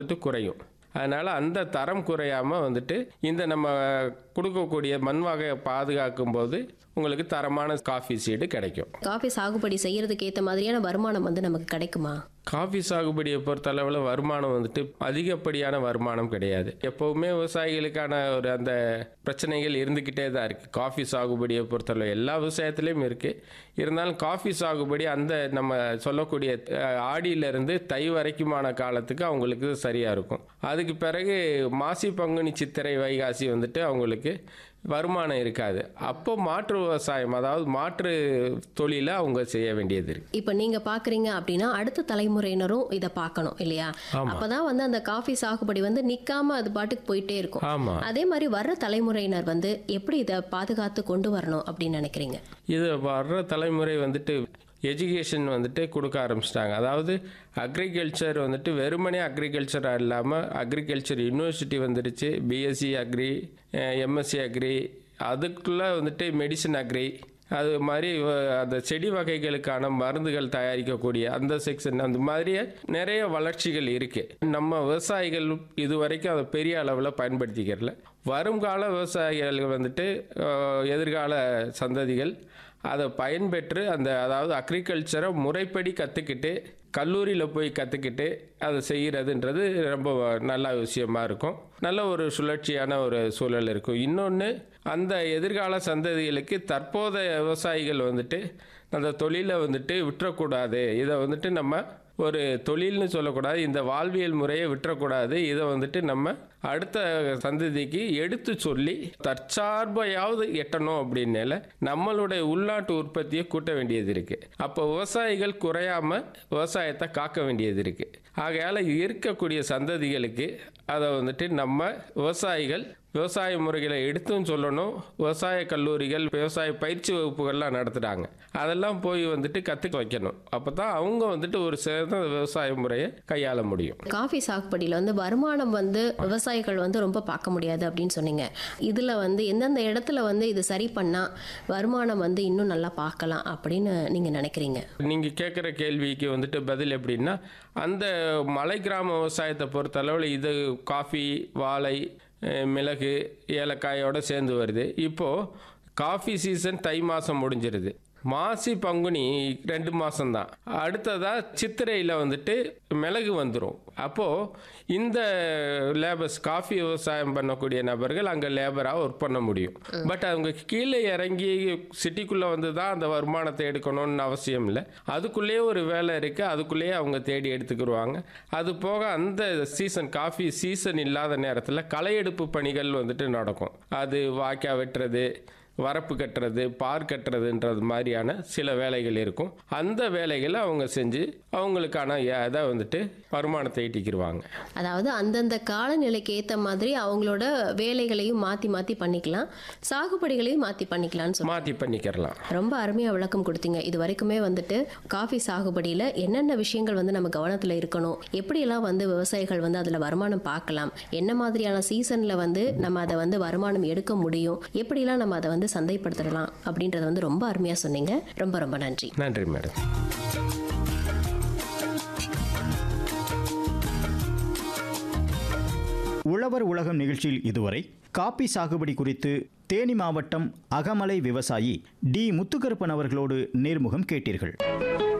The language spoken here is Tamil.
வந்துட்டு குறையும் அதனால் அந்த தரம் குறையாமல் வந்துட்டு இந்த நம்ம கொடுக்கக்கூடிய மண் வகையை பாதுகாக்கும் போது உங்களுக்கு தரமான காஃபி சீடு கிடைக்கும் காஃபி சாகுபடி செய்யறதுக்கு ஏற்ற மாதிரியான வருமானம் வந்து நமக்கு கிடைக்குமா காஃபி சாகுபடியை பொறுத்தளவில் வருமானம் வந்துட்டு அதிகப்படியான வருமானம் கிடையாது எப்போவுமே விவசாயிகளுக்கான ஒரு அந்த பிரச்சனைகள் இருந்துக்கிட்டே தான் இருக்குது காஃபி சாகுபடியை பொறுத்தளவு எல்லா விவசாயத்துலேயும் இருக்குது இருந்தாலும் காஃபி சாகுபடி அந்த நம்ம சொல்லக்கூடிய அஹ், ஆடியிலிருந்து தை வரைக்குமான காலத்துக்கு அவங்களுக்கு சரியாக இருக்கும் அதுக்கு பிறகு மாசி பங்குனி சித்திரை வைகாசி வந்துட்டு அவங்களுக்கு வருமானம் இருக்காது அப்போ மாற்று விவசாயம் அதாவது மாற்று தொழிலை அவங்க செய்ய வேண்டியது இருக்கு இப்போ நீங்க பாக்குறீங்க அப்படின்னா அடுத்த தலைமுறையினரும் இதை பார்க்கணும் இல்லையா அப்பதான் வந்து அந்த காஃபி சாகுபடி வந்து நிக்காம அது பாட்டுக்கு போயிட்டே இருக்கும் ஆமா அதே மாதிரி வர்ற தலைமுறையினர் வந்து எப்படி இதை பாதுகாத்து கொண்டு வரணும் அப்படின்னு நினைக்கிறீங்க இது வர்ற தலைமுறை வந்துட்டு எஜுகேஷன் வந்துட்டு கொடுக்க ஆரம்பிச்சிட்டாங்க அதாவது அக்ரிகல்ச்சர் வந்துட்டு வெறுமனே அக்ரிகல்ச்சராக இல்லாமல் அக்ரிகல்ச்சர் யூனிவர்சிட்டி வந்துடுச்சு பிஎஸ்சி அக்ரி எம்எஸ்சி அக்ரி அதுக்குள்ளே வந்துட்டு மெடிசன் அக்ரி அது மாதிரி வ- அந்த செடி வகைகளுக்கான மருந்துகள் தயாரிக்கக்கூடிய அந்த செக்ஷன் அந்த மாதிரியே நிறைய வளர்ச்சிகள் இருக்குது நம்ம விவசாயிகள் இது வரைக்கும் அதை பெரிய அளவில் பயன்படுத்திக்கிறல வருங்கால விவசாயிகள் வந்துட்டு அஹ், எதிர்கால சந்ததிகள் அதை பயன்பெற்று அந்த அதாவது அக்ரிகல்ச்சரை முறைப்படி கற்றுக்கிட்டு கல்லூரியில் போய் கற்றுக்கிட்டு அதை செய்கிறதுன்றது ரொம்ப நல்ல விஷயமா இருக்கும் நல்ல ஒரு சுழற்சியான ஒரு சூழல் இருக்கும் இன்னொன்று அந்த எதிர்கால சந்ததிகளுக்கு தற்போதைய விவசாயிகள் வந்துட்டு அந்த தொழிலை வந்துட்டு விட்டுறக்கூடாது இதை வந்துட்டு நம்ம ஒரு தொழில்னு சொல்லக்கூடாது இந்த வாழ்வியல் முறையை விட்டுறக்கூடாது இதை வந்துட்டு நம்ம அடுத்த சந்ததிக்கு எடுத்து சொல்லி தற்சார்பையாவது எட்டணும் அப்படின்னால நம்மளுடைய உள்நாட்டு உற்பத்தியை கூட்ட வேண்டியது இருக்கு அப்போ விவசாயிகள் குறையாம விவசாயத்தை காக்க வேண்டியது இருக்கு ஆகையால இருக்கக்கூடிய சந்ததிகளுக்கு அதை வந்துட்டு நம்ம விவசாயிகள் விவசாய முறைகளை எடுத்தும் சொல்லணும் விவசாய கல்லூரிகள் விவசாய பயிற்சி வகுப்புகள்லாம் நடத்துகிறாங்க அதெல்லாம் போய் வந்துட்டு கற்றுக்க வைக்கணும் அப்போ தான் அவங்க வந்துட்டு ஒரு சிறந்த விவசாய முறையை கையாள முடியும் காஃபி சாகுபடியில் வந்து வருமானம் வந்து விவசாயிகள் வந்து ரொம்ப பார்க்க முடியாது அப்படின்னு சொன்னீங்க இதில் வந்து எந்தெந்த இடத்துல வந்து இது சரி பண்ணால் வருமானம் வந்து இன்னும் நல்லா பார்க்கலாம் அப்படின்னு நீங்கள் நினைக்கிறீங்க நீங்கள் கேட்குற கேள்விக்கு வந்துட்டு பதில் எப்படின்னா அந்த மலை கிராம விவசாயத்தை பொறுத்தளவில் இது காஃபி வாழை அஹ், மிளகு ஏலக்காயோட சேர்ந்து வருது இப்போது காஃபி சீசன் தை மாதம் முடிஞ்சிருது மாசி பங்குனி ரெண்டு மாதம்தான் அடுத்ததாக சித்திரையில் வந்துட்டு மிளகு வந்துடும் அப்போது இந்த லேபர்ஸ் காஃபி விவசாயம் பண்ணக்கூடிய நபர்கள் அங்கே லேபராக ஒர்க் பண்ண முடியும் பட் அவங்க கீழே இறங்கி சிட்டிக்குள்ளே வந்து தான் அந்த வருமானத்தை எடுக்கணும்னு அவசியம் இல்லை அதுக்குள்ளேயே ஒரு வேலை இருக்குது அதுக்குள்ளேயே அவங்க தேடி எடுத்துக்கிடுவாங்க அது போக அந்த சீசன் காஃபி சீசன் இல்லாத நேரத்தில் களை எடுப்பு பணிகள் வந்துட்டு நடக்கும் அது வாய்க்கா வெட்டுறது வரப்பு கட்டுறது பார் கட்டுறதுன்றது மாதிரியான சில வேலைகள் இருக்கும் அந்த வேலைகளை அவங்க செஞ்சு அவங்களுக்கான இதை வந்துட்டு வருமானத்தை ஈட்டிக்கிடுவாங்க அதாவது அந்தந்த காலநிலைக்கு ஏற்ற மாதிரி அவங்களோட வேலைகளையும் மாற்றி மாற்றி பண்ணிக்கலாம் சாகுபடிகளையும் மாற்றி பண்ணிக்கலாம்னு சொல்லுவாங்க மாற்றி பண்ணிக்கிறலாம் ரொம்ப அருமையாக விளக்கம் கொடுத்தீங்க இது வரைக்குமே வந்துட்டு காஃபி சாகுபடியில் என்னென்ன விஷயங்கள் வந்து நம்ம கவனத்தில் இருக்கணும் எப்படியெல்லாம் வந்து விவசாயிகள் வந்து அதில் வருமானம் பார்க்கலாம் என்ன மாதிரியான சீசனில் வந்து நம்ம அதை வந்து வருமானம் எடுக்க முடியும் எப்படிலாம் நம்ம அதை வந்து சந்தைப்படுத்தலாம் அப்படின்றத வந்து ரொம்ப அருமையாக சொன்னீங்க ரொம்ப ரொம்ப நன்றி நன்றி மேடம் உழவர் உலகம் நிகழ்ச்சியில் இதுவரை காப்பி சாகுபடி குறித்து தேனி மாவட்டம் அகமலை விவசாயி டி முத்துக்கருப்பன் அவர்களோடு நேர்முகம் கேட்டீர்கள்